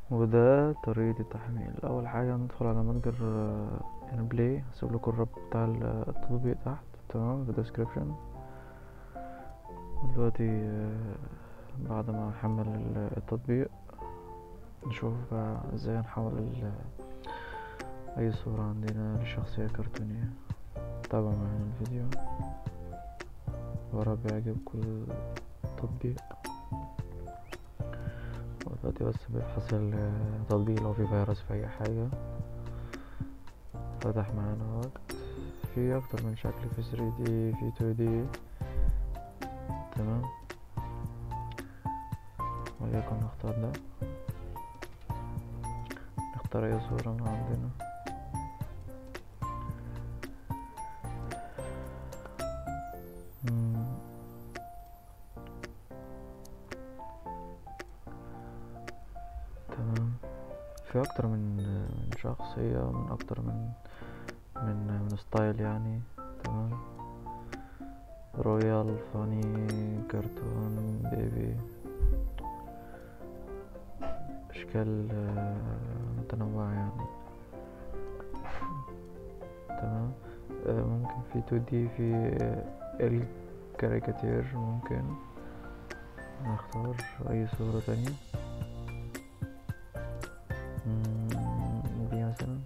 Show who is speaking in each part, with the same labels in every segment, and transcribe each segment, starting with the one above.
Speaker 1: وده طريقة التحميل أول حاجة ندخل على متجر يعني بلاي هسيب لكم الرابط بتاع التطبيق تحت تمام في الديسكريبشن دلوقتي آه، بعد ما احمل ال- التطبيق نشوف بقى ازاي نحول ال- اي صورة عندنا لشخصية كرتونية تابعوا معانا الفيديو ورب يعجبكم التطبيق دلوقتي بس بيفحص التطبيق لو في فيروس في اي حاجة فتح معانا وقت في اكتر من شكل في 3D في 2D تمام وليكن نختار ده نختار اي صورة من عندنا مم. تمام في اكتر من من شخصية من اكتر من من من ستايل يعني تمام رويال فاني كرتون بيبي اشكال آه، متنوعة يعني تمام آه، ممكن في 2D في آه، الكاريكاتير ممكن نختار اي صورة تانية مم، دي مثلا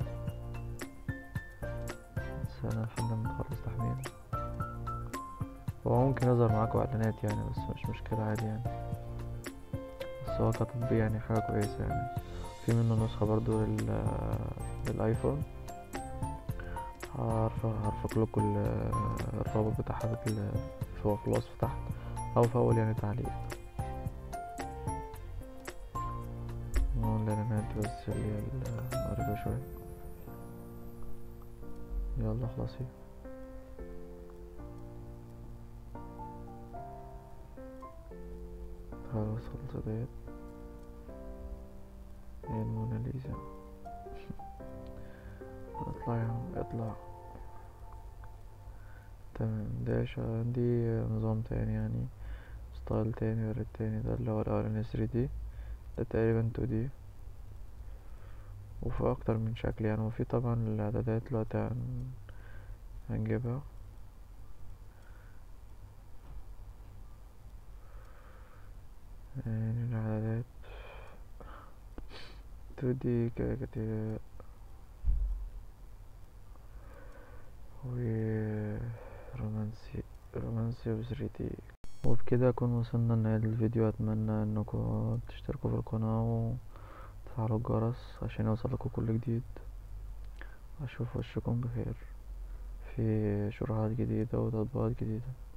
Speaker 1: استنى لحد ما نخلص تحميل هو ممكن يظهر معاكوا اعلانات يعني بس مش مشكلة عادي يعني بس هو كتطبيق يعني حاجة كويسة يعني في منه نسخة برضو لل للايفون هعرف هعرفك لكم ال- الرابط بتاعها في ال- في في الوصف تحت او في اول يعني تعليق هو الاعلانات بس اللي هي المقربة شوية يلا خلاصي خلاص خلصت ديت هي الموناليزا اطلع يا عم اطلع تمام ده شا- عندي نظام تاني يعني ستايل تاني غير التاني ده اللي هو الاولاني 3D ده تقريبا 2D وفي اكتر من شكل يعني وفي طبعا الاعدادات دلوقتي هن- هنجيبها يعني الاعدادات 2D كاريكاتير ورومانسي رومانسي و 3D وبكده أكون وصلنا لنهاية الفيديو أتمنى إنكم تشتركوا في القناة وتفعلوا الجرس عشان يوصلكوا كل جديد أشوف وشكم بخير في شروحات جديدة وتطبيقات جديدة